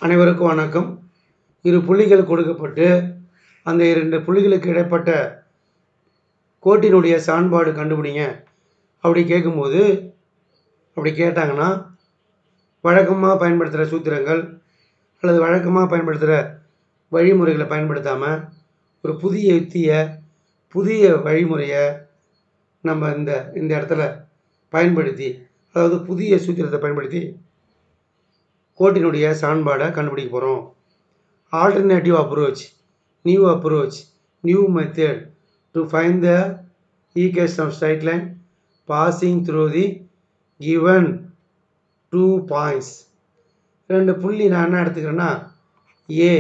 அனைவருக்கும் வணக்கம் இரு புள்ளிகள் கொடுக்கப்பட்டு அந்த இரண்டு புள்ளிகளுக்கு இடைப்பட்ட கோட்டினுடைய சான்பாடு கண்டுபிடிங்க அப்படி கேட்கும்போது அப்படி கேட்டாங்கன்னா வழக்கமாக பயன்படுத்துகிற சூத்திரங்கள் அல்லது வழக்கமாக பயன்படுத்துகிற வழிமுறைகளை பயன்படுத்தாமல் ஒரு புதிய யுக்தியை புதிய வழிமுறையை நம்ம இந்த இந்த இடத்துல பயன்படுத்தி அதாவது புதிய சூத்திரத்தை பயன்படுத்தி கோட்டினுடைய சான்பாடை கண்டுபிடிக்க போகிறோம் alternative approach new approach new method to find the equation of straight line passing through the given two points ரெண்டு புள்ளி நான் என்ன எடுத்துக்கிறேன்னா A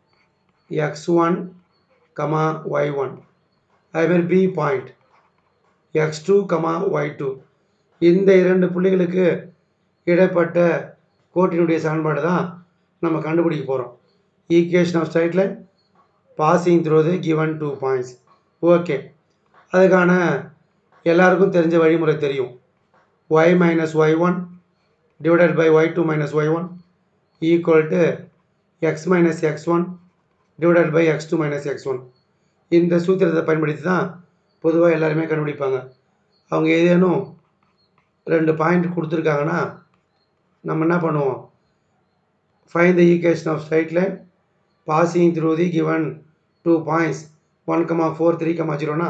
X one comma Y one அதேமாதிரி B point X two comma Y two இந்த இரண்டு புள்ளிகளுக்கு இடைப்பட்ட கோட்டினுடைய சமன்பாடு தான் நம்ம கண்டுபிடிக்க போகிறோம் equation of straight line passing through the given two points okay அதுக்கான எல்லாருக்கும் தெரிஞ்ச வழிமுறை தெரியும் Y minus Y one divided by Y two minus Y one equal to X minus X one divided by X two minus X one இந்த சூத்திரத்தை பயன்படுத்தி தான் பொதுவாக எல்லாருமே கண்டுபிடிப்பாங்க அவங்க ஏதேனும் ரெண்டு பாயிண்ட் கொடுத்துருக்காங்கன்னா நம்ம என்ன பண்ணுவோம் find the equation of straight line passing through the given two points one comma four three comma ஜீரோனா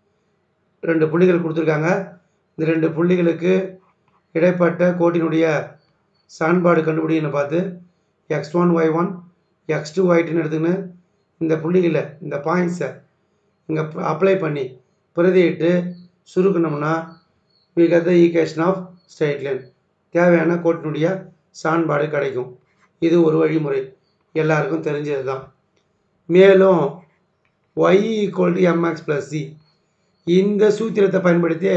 ரெண்டு புள்ளிகள் கொடுத்துருக்காங்க இந்த ரெண்டு புள்ளிகளுக்கு இடைப்பட்ட கோட்டினுடைய சான்பாடு கண்டுபிடின்னு பார்த்து X one Y one X two ஒய்ட்டுன்னு எடுத்துக்கின்னு இந்த புள்ளிகளை இந்த பாயிண்ட்ஸை இங்கே அப்ளை பண்ணி பிரதியிட்டு சுருக்கணும்னா we get the equation of straight line தேவையான கோட்டினுடைய சான்பாடு கிடைக்கும் இது ஒரு வழிமுறை எல்லாருக்கும் தெரிஞ்சது தான் மேலும் Y equal to M X plus C இந்த சூத்திரத்தை பயன்படுத்தி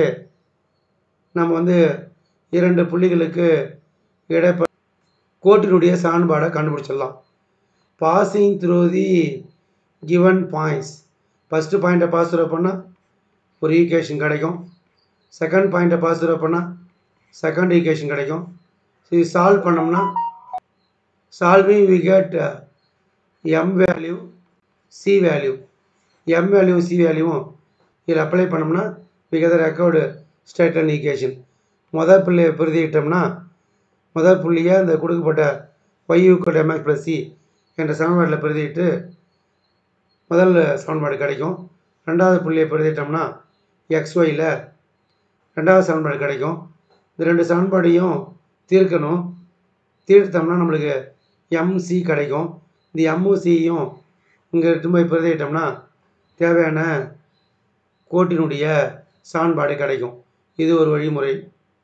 நம்ம வந்து இரண்டு புள்ளிகளுக்கு இடைப்ப கோட்டினுடைய சான்பாடை கண்டுபிடிச்சிடலாம் passing through the given points first பாயிண்ட்டை பாஸ் த்ரூ பண்ணால் ஒரு ஈக்குவேஷன் கிடைக்கும் செகண்ட் பாயிண்ட்டை பாஸ் த்ரூ பண்ணால் செகண்ட் ஈக்குவேஷன் கிடைக்கும் இது சால்வ் பண்ணோம்னா solving we get M value C value M value C வேல்யூவும் இதில் அப்ளை பண்ணோம்னா we get record state and equation முதல் புள்ளியை பிரதியிட்டோம்னா முதல் புள்ளியை அந்த கொடுக்கப்பட்ட Y equal M X plus C என்ற சமன்பாட்டில் பிரதியிட்டு முதல் சமன்பாடு கிடைக்கும் ரெண்டாவது புள்ளியை பிரதியிட்டோம்னா எக்ஸ் ஒயில் ரெண்டாவது சமன்பாடு கிடைக்கும் இந்த ரெண்டு சமன்பாடையும் தீர்க்கணும் தீர்த்தோம்னா நம்மளுக்கு எம்சி கிடைக்கும் இந்த எம்முசியும் இங்கே எடுத்து போய் பிரதியிட்டோம்னா தேவையான கோட்டினுடைய சான்பாடு கிடைக்கும் இது ஒரு வழிமுறை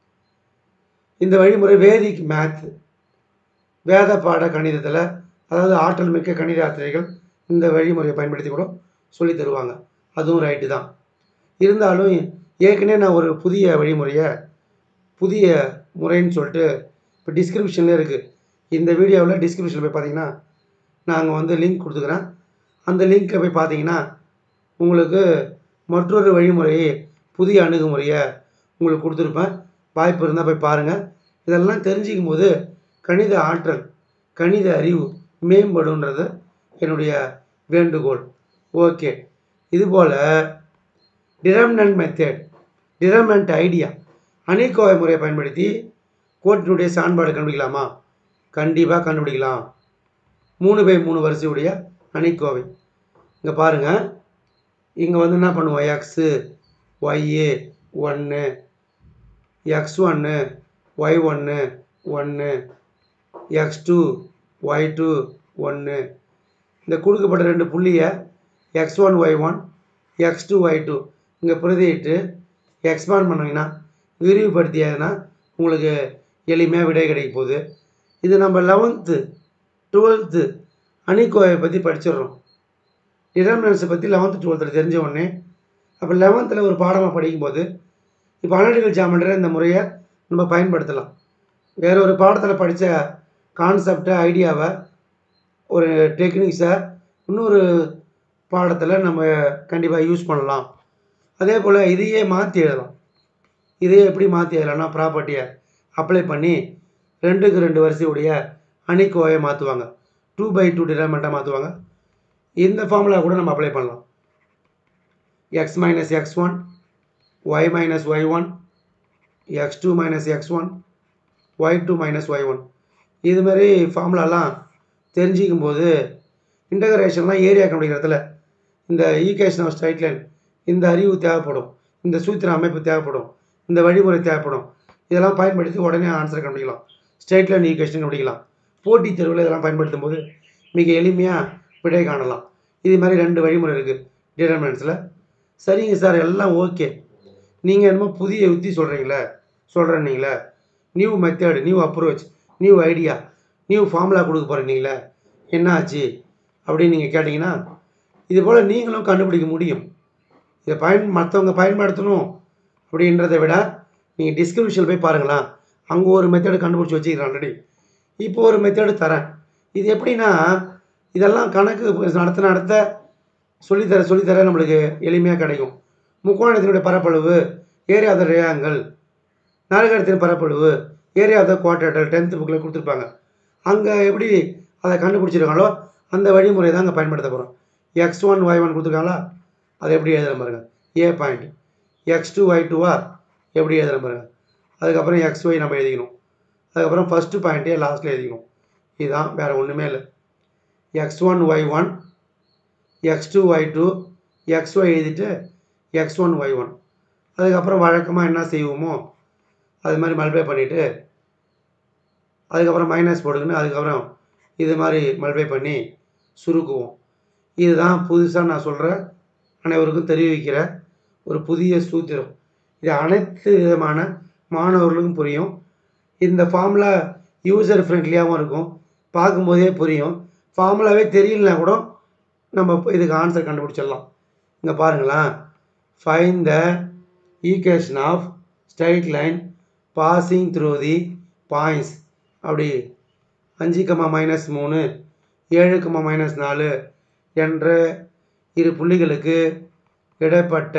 இந்த வழிமுறை வேதிக் மேத் வேத பாட கணிதத்தில் அதாவது ஆற்றல் மிக்க கணித ஆசிரியர்கள் இந்த வழிமுறையை பயன்படுத்தி கூட சொல்லி தருவாங்க அதுவும் ரைட்டு தான் இருந்தாலும் ஏற்கனவே நான் ஒரு புதிய வழிமுறையை புதிய முறைன்னு சொல்லிட்டு இப்போ டிஸ்கிரிப்ஷனில் இருக்குது இந்த வீடியோவில் டிஸ்கிரிப்ஷனில் போய் பார்த்தீங்கன்னா நாங்கள் வந்து லிங்க் கொடுத்துக்கிறேன் அந்த லிங்க்கை போய் பார்த்தீங்கன்னா உங்களுக்கு மற்றொரு வழிமுறையை புதிய அணுகுமுறையை உங்களுக்கு கொடுத்துருப்பேன் வாய்ப்பு இருந்தால் போய் பாருங்கள் இதெல்லாம் தெரிஞ்சிக்கும் போது கணித ஆற்றல் கணித அறிவு மேம்படுன்றது என்னுடைய வேண்டுகோள் ஓகே இதுபோல் டிரம்னன்ட் மெத்தட் டிரம்னன்ட் ஐடியா அணிக்கோவை முறையை பயன்படுத்தி கோட்டினுடைய சான்பாடு கண்டுபிடிக்கலாமா கண்டிப்பாக கண்டுபிடிக்கலாம் மூணு பை மூணு வரிசையுடைய அணிக்கோவை இங்கே பாருங்கள் இங்கே வந்து என்ன பண்ணுவோம் எக்ஸு ஒய்யு ஒன்று எக்ஸ் ஒன்று ஒய் ஒன்று ஒன்று எக்ஸ் டூ ஒய் டூ ஒன்று இந்த கொடுக்கப்பட்ட ரெண்டு புள்ளியை X one Y one X two Y two இங்கே பிரதியிட்டு எக்ஸ்பாண்ட் பண்ணிங்கன்னா விரிவுபடுத்தியதுன்னா உங்களுக்கு எளிமையாக விடை கிடைக்க போகுது இது நம்ம லெவன்த்து டுவெல்த்து அணிக்கோவை பற்றி படிச்சிடுறோம் டிடர்மினன்ஸை பற்றி லெவன்த்து டுவெல்த்தில் தெரிஞ்ச உடனே அப்போ லெவன்த்தில் ஒரு பாடமாக படிக்கும்போது இப்போ அனலிட்டிக்கல் ஜாமெண்ட்ரி இந்த முறையை நம்ம பயன்படுத்தலாம் வேற ஒரு பாடத்தில் படித்த கான்செப்டை ஐடியாவை ஒரு டெக்னிக்ஸை இன்னொரு பாடத்தில் நம்ம கண்டிப்பாக யூஸ் பண்ணலாம் அதே போல் இதையே மாற்றி எழுதலாம் இதையே எப்படி மாற்றி எழுதலாம்னா ப்ராப்பர்ட்டியை அப்ளை பண்ணி ரெண்டுக்கு ரெண்டு வரிசையுடைய அணிக்கோவை மாற்றுவாங்க டூ பை டூ டிட்டர்மெண்ட்டாக மாற்றுவாங்க இந்த ஃபார்முலா கூட நம்ம அப்ளை பண்ணலாம் X minus X one Y minus Y one X two minus X one Y two minus Y one இது மாதிரி ஃபார்முலாலாம் தெரிஞ்சிக்கும் போது இன்டகிரேஷன்லாம் ஏரியா கண்டுபிடிக்கிறதுல இந்த ஈகேஷன் ஆஃப் ஸ்ட்ரைட் லைன் இந்த அறிவு தேவைப்படும் இந்த சூத்திர அமைப்பு தேவைப்படும் இந்த வழிமுறை தேவைப்படும் இதெல்லாம் பயன்படுத்தி உடனே ஆன்சர் கண்டுபிடிக்கலாம் ஸ்ட்ரைட் லைன் ஈக்குவேஷன் கண்டுபிடிக்கலாம் போட்டித் தேர்வில் இதெல்லாம் பயன்படுத்தும் போது மிக எளிமையாக விடை காணலாம் இது மாதிரி ரெண்டு வழிமுறை இருக்குது டிட்டர்மெண்ட்ஸில் சரிங்க சார் எல்லாம் ஓகே நீங்கள் என்னமோ புதிய யுக்தி சொல்கிறீங்களே சொல்கிறீங்களே new method new approach new idea new formula கொடுக்க போகிறீங்களே என்ன ஆச்சு அப்படின்னு நீங்கள் கேட்டிங்கன்னா இது போல் நீங்களும் கண்டுபிடிக்க முடியும் இதை பயன் மற்றவங்க பயன்படுத்தணும் அப்படின்றத விட நீங்கள் டிஸ்கிரிப்ஷனில் போய் பாருங்களேன் அங்கே ஒரு மெத்தடு கண்டுபிடிச்சி வச்சுக்கிறேன் ஆல்ரெடி இப்போ ஒரு மெத்தடு தரேன் இது எப்படின்னா இதெல்லாம் கணக்கு நடத்த நடத்த சொல்லித்தர சொல்லித்தர நம்மளுக்கு எளிமையாக கிடைக்கும் முக்கோணத்தினுடைய பரப்பளவு ஏரியா ஆஃப் த ரேயாங்கல் நரகத்தின் பரப்பளவு area of the quarter tenth புக்கில் கொடுத்துருப்பாங்க அங்கே எப்படி அதை கண்டுபிடிச்சிருக்காங்களோ அந்த வழிமுறை தான் அங்கே பயன்படுத்த போகிறோம் எக்ஸ் ஒன் ஒய் ஒன் கொடுத்துருக்காங்களா அதை எப்படி எழுதுற பாருங்க A point X two Y டூவா எப்படி எழுதுற பாருங்க அதுக்கப்புறம் எக்ஸ் ஒய் நம்ம எழுதிக்கணும் அதுக்கப்புறம் ஃபஸ்ட்டு பாயிண்ட்டே லாஸ்ட்டில் எழுதிக்கணும் இதுதான் வேறு ஒன்றுமே இல்லை X one Y one X two Y two X Y எழுதிட்டு எக்ஸ் ஒன் ஒய் ஒன் அதுக்கப்புறம் வழக்கமாக என்ன செய்வோமோ அது மாதிரி மல்டிப்ளை பண்ணிவிட்டு அதுக்கப்புறம் மைனஸ் போட்டுக்கின்னு அதுக்கப்புறம் இது மாதிரி மல்டிப்ளை பண்ணி சுருக்குவோம் இதுதான் புதுசாக நான் சொல்கிற அனைவருக்கும் தெரிவிக்கிற ஒரு புதிய சூத்திரம் இது அனைத்து விதமான மாணவர்களுக்கும் புரியும் இந்த ஃபார்முலா யூசர் ஃப்ரெண்ட்லியாகவும் இருக்கும் பார்க்கும்போதே புரியும் ஃபார்முலாவே தெரியலனா கூட நம்ம இதுக்கு ஆன்சர் கண்டுபிடிச்சிடலாம் இங்கே பாருங்களேன் find the equation of straight line passing through the points அப்படி அஞ்சு கம்மா மைனஸ் மூணு ஏழு கம்மா மைனஸ் நாலு என்ற இரு புள்ளிகளுக்கு இடைப்பட்ட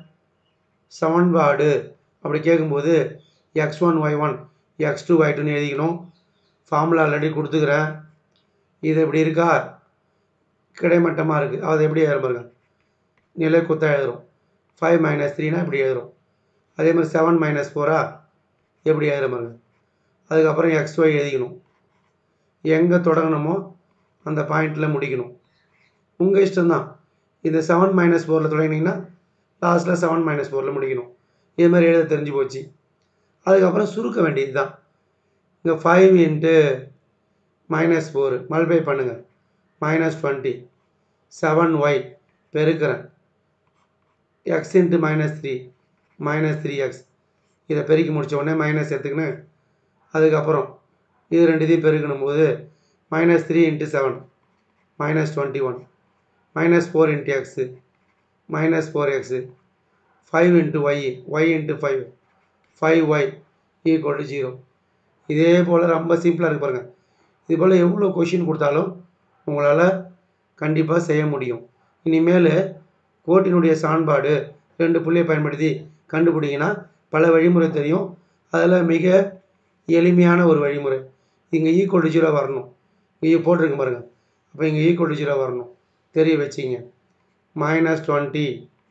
சமன்பாடு அப்படி கேட்கும்போது X one Y one X two Y டூன்னு எழுதிக்கணும் ஃபார்முலா ஆல்ரெடி கொடுத்துக்கிறேன் இது எப்படி இருக்கா கிடைமட்டமாக இருக்குது அது எப்படி எழுதுற பாருங்க நிலை குத்தா எழுதுறோம் ஃபைவ் மைனஸ் த்ரீனா இப்படி எழுதுறோம் அதே மாதிரி செவன் மைனஸ் ஃபோரா எப்படி எழுதுற பாருங்க அதுக்கப்புறம் எக்ஸ் ஒய் எழுதிக்கணும் எங்கே தொடங்கணுமோ அந்த பாயிண்டில் முடிக்கணும் உங்கள் இஷ்டம்தான் இந்த செவன் மைனஸ் ஃபோரில் தொடங்கினீங்கன்னா லாஸ்ட்டில் செவன் மைனஸ் ஃபோரில் முடிக்கணும் இது மாதிரி எழுத தெரிஞ்சு போச்சு அதுக்கப்புறம் சுருக்க வேண்டியது தான் இங்கே five into minus four multiply பண்ணுங்கள் மைனஸ் டுவெண்ட்டி செவன் ஒய் பெருக்கிறேன் X into minus three minus three X இதை பெருக்கி முடித்த உடனே மைனஸ் எடுத்துக்கின்னு அதுக்கப்புறம் இது ரெண்டுத்தையும் பெருக்கணும் போது minus three into seven minus twenty one minus four into X minus four X five into Y Y into five five Y equal to zero இதே போல் ரொம்ப சிம்பிளாக இருக்கு பாருங்கள் இது போல் எவ்வளோ கொஷின் கொடுத்தாலும் உங்களால் கண்டிப்பாக செய்ய முடியும் இனிமேல் கோட்டினுடைய சான்பாடு ரெண்டு புள்ளியை பயன்படுத்தி கண்டுபிடிங்கன்னா பல வழிமுறை தெரியும் அதில் மிக எளிமையான ஒரு வழிமுறை இங்கே ஈக்குவல் டு ஜீரோ வரணும் இங்கே போட்டிருக்கு பாருங்கள் அப்போ இங்கே ஈக்குவல் டு ஜீரோ வரணும் தெரிய வச்சிங்க minus twenty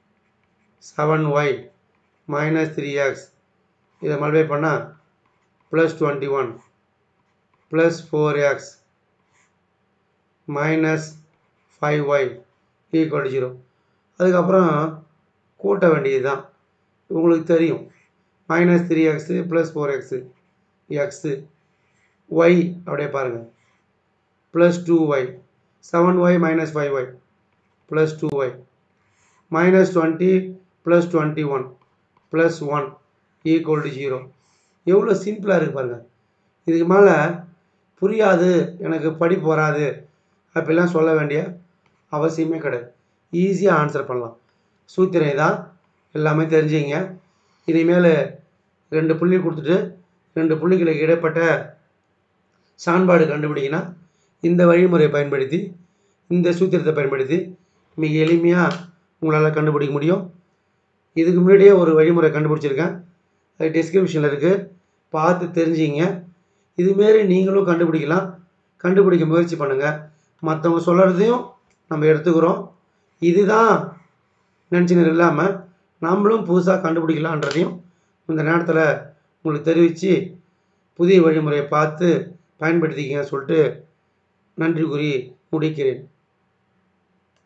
seven Y minus three X இதை மல்டிப்ளை பண்ணால் plus twenty one plus four X minus five Y equal to zero அதுக்கப்புறம் கூட்ட வேண்டியது தான் உங்களுக்கு தெரியும் minus three X plus four X X Y அப்படியே பாருங்கள் plus two Y seven Y minus five Y plus two Y minus twenty plus twenty one plus one equal to zero எவ்வளோ சிம்பிளாக இருக்குது பாருங்கள் இதுக்கு மேலே புரியாது எனக்கு படிப்பு வராது அப்படிலாம் சொல்ல வேண்டிய அவசியமே கிடையாது ஈஸியாக ஆன்சர் பண்ணலாம் சூத்திரம் தான் எல்லாமே தெரிஞ்சுங்க இனிமேல் ரெண்டு புள்ளி கொடுத்துட்டு ரெண்டு புள்ளிகளுக்கு இடைப்பட்ட சான்பாடு கண்டுபிடிங்கன்னா இந்த வழிமுறையை பயன்படுத்தி இந்த சூத்திரத்தை பயன்படுத்தி மிக எளிமையாக உங்களால் கண்டுபிடிக்க முடியும் இதுக்கு முன்னாடியே ஒரு வழிமுறை கண்டுபிடிச்சிருக்கேன் அது டிஸ்கிரிப்ஷனில் இருக்குது பார்த்து தெரிஞ்சுங்க இதுமாரி நீங்களும் கண்டுபிடிக்கலாம் கண்டுபிடிக்க முயற்சி பண்ணுங்கள் மற்றவங்க சொல்கிறதையும் நம்ம எடுத்துக்கிறோம் இதுதான் நினச்சின்னு இல்லாமல் நம்மளும் புதுசாக கண்டுபிடிக்கலான்றதையும் இந்த நேரத்தில் உங்களுக்கு தெரிவித்து புதிய வழிமுறையை பார்த்து பயன்படுத்திக்கங்க சொல்லிட்டு நன்றி கூறி முடிக்கிறேன்